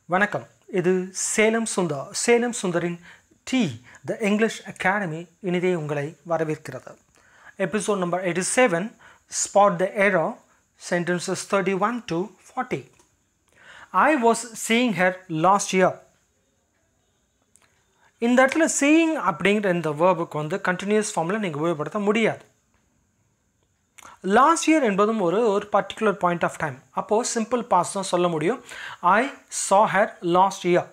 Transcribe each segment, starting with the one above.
வணக்கம் இது சேலம் சுந்தர் சேலம் சுந்தரின் டி த இங்கிலீஷ் அகாடமி இனிதே உங்களை வரவேற்கிறது episode number eighty seven spot the error sentences thirty one to forty I was seeing her last year இந்த இடத்துல சீயிங் அப்படிங்கிற இந்த வேர்புக்கு வந்து கண்டினியூஸ் ஃபார்மில் நீங்கள் உபயோகப்படுத்த முடியாது லாஸ்ட் இயர் என்பதும் ஒரு ஒரு பர்டிகுலர் பாயிண்ட் ஆஃப் டைம் அப்போது சிம்பிள் பாஸ் தான் சொல்ல முடியும் I saw her last year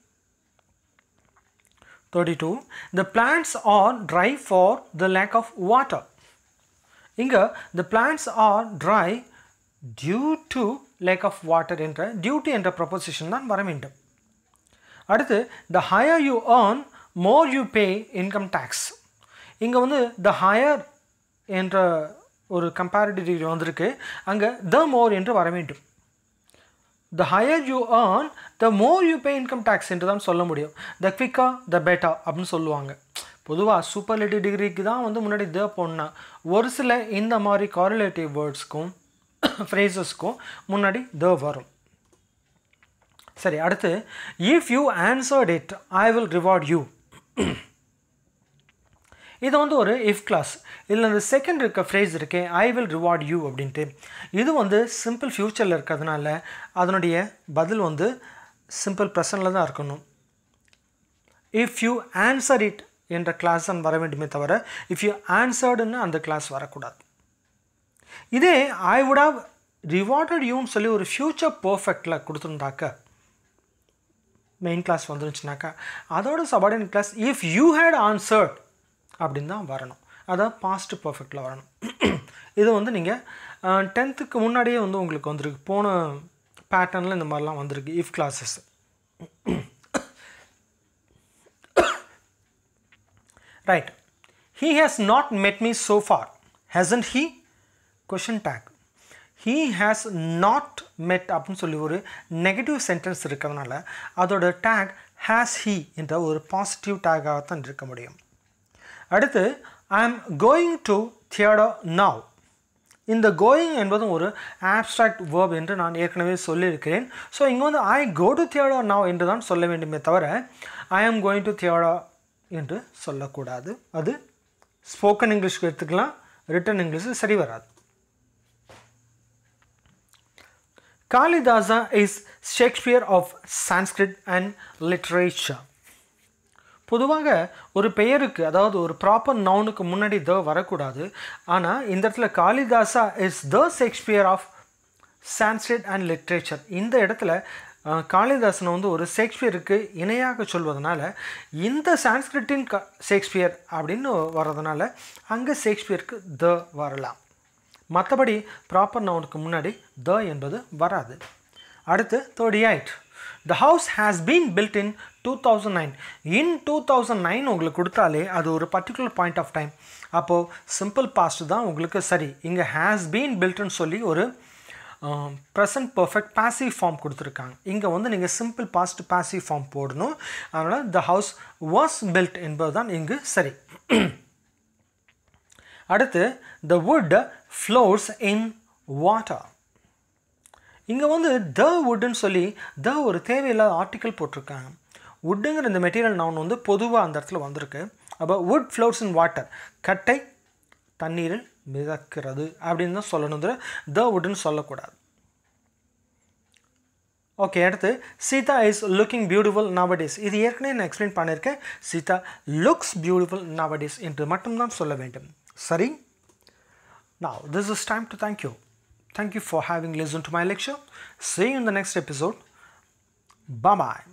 thirty two the plants are dry for the lack of water இங்கே the plants are dry due to lack of water என்ற due to என்ற proposition தான் வர வேண்டும் அடுத்து the higher you earn more you pay income tax இங்கே வந்து the higher என்ற ஒரு கம்பேரிட்டிவ் டிகிரி வந்திருக்கு அங்கே த மோர் என்று வர வேண்டும் the higher you earn the more you pay income tax என்று தான் சொல்ல முடியும் த குவிக்கா த பெட்டா அப்படின்னு சொல்லுவாங்க பொதுவாக சூப்பர்லேட்டிவ் டிகிரிக்கு தான் வந்து முன்னாடி த போடனா ஒரு சில இந்த மாதிரி காரிலேட்டிவ் வேர்ட்ஸ்க்கும் ஃப்ரேசஸ்க்கும் முன்னாடி த வரும் சரி அடுத்து if you answered it I will reward you இது வந்து ஒரு இஃப் கிளாஸ் இதில் இந்த செகண்ட் இருக்க ஃப்ரேஸ் இருக்கே ஐ வில் ரிவார்ட் யூ அப்படின்ட்டு இது வந்து சிம்பிள் ஃப்யூச்சரில் இருக்கிறதுனால அதனுடைய பதில் வந்து சிம்பிள் ப்ரெசண்டில் தான் இருக்கணும் இஃப் யூ ஆன்சர் இட் என்ற கிளாஸ் தான் வர வேண்டுமே தவிர இஃப் யூ ஆன்சர்டுன்னு அந்த கிளாஸ் வரக்கூடாது இதே ஐ வுட் ஹவ் ரிவார்டட் யூன்னு சொல்லி ஒரு ஃப்யூச்சர் பர்ஃபெக்டில் கொடுத்துருந்தாக்க மெயின் கிளாஸ் வந்துருச்சுனாக்கா அதோட subordinate clause if you had answered அப்படின்னு தான் வரணும் அதாவது பாஸ்ட் பர்ஃபெக்டில் வரணும் இது வந்து நீங்கள் டென்த்துக்கு முன்னாடியே வந்து உங்களுக்கு வந்திருக்கு போன பேட்டர்னில் இந்த மாதிரிலாம் வந்திருக்கு if clauses right he has not met me so far hasn't he question tag he has not met அப்படின்னு சொல்லி ஒரு நெகட்டிவ் சென்டென்ஸ் இருக்கிறதுனால அதோட டேக் ஹேஸ் ஹீ என்ற ஒரு பாசிட்டிவ் டேக்காகத்தான் இருக்க முடியும் அடுத்து I am going to theatre now இந்த கோயிங் என்பதும் ஒரு ஆப்ஸ்ட்ராக்ட் வேர்ப் என்று நான் ஏற்கனவே சொல்லியிருக்கிறேன் ஸோ இங்கே வந்து I go to theatre now என்று தான் சொல்ல வேண்டுமே தவிர ஐ ஆம் கோயிங் டு தியேட்டர் என்று சொல்லக்கூடாது அது ஸ்போக்கன் இங்கிலீஷ்க்கு எடுத்துக்கலாம் ரிட்டன் இங்கிலீஷு சரி வராது Kalidasa is Shakespeare of Sanskrit and literature பொதுவாக ஒரு பெயருக்கு அதாவது ஒரு ப்ராப்பர் நவுனுக்கு முன்னாடி த வரக்கூடாது ஆனால் இந்த இடத்துல Kalidasa is the Shakespeare of Sanskrit and literature இந்த இடத்துல காளிதாசனை வந்து ஒரு ஷேக்ஸ்பியருக்கு இணையாக சொல்வதனால இந்த சான்ஸ்கிரிட்டின் க ஷேக்ஸ்பியர் அப்படின்னு வர்றதுனால அங்கே ஷேக்ஸ்பியருக்கு த வரலாம் மற்றபடி ப்ராப்பர் நவுனுக்கு முன்னாடி த என்பது வராது அடுத்து thirty eight the house has been built in two thousand nine in two thousand nine உங்களுக்கு கொடுத்தாலே அது ஒரு பர்டிகுலர் பாயிண்ட் ஆஃப் டைம் அப்போது சிம்பிள் பாஸ்ட் தான் உங்களுக்கு சரி இங்கே ஹேஸ் பீன் பில்ட்னு சொல்லி ஒரு ப்ரெசன்ட் பர்ஃபெக்ட் பாசிவ் ஃபார்ம் கொடுத்துருக்காங்க இங்கே வந்து நீங்கள் சிம்பிள் பாஸ்ட் பாசிவ் ஃபார்ம் போடணும் அதனால் த ஹவுஸ் வாஸ் பில்ட் என்பது தான் இங்கு சரி அடுத்து the wood floors in water இங்கே வந்து த வுட்டுன்னு சொல்லி த ஒரு தேவையில்லாத ஆர்டிக்கல் போட்டிருக்காங்க வுட்டுங்கிற இந்த மெட்டீரியல் நவுன் வந்து பொதுவாக அந்த இடத்துல வந்திருக்கு அப்போ வுட் ஃப்ளோர்ஸ் இன் வாட்டர் கட்டை தண்ணீரில் மிதக்கிறது அப்படின்னு தான் சொல்லணும் த வுட்டுன்னு சொல்லக்கூடாது ஓகே அடுத்து Sita is looking beautiful nowadays இது ஏற்கனவே நான் எக்ஸ்பிளைன் பண்ணியிருக்கேன் சீதா லுக்ஸ் பியூட்டிஃபுல் நவடேஸ் என்று மட்டும்தான் சொல்ல வேண்டும் சரி now this is time to thank you thank you for having listened to my lecture see you in the next episode bye bye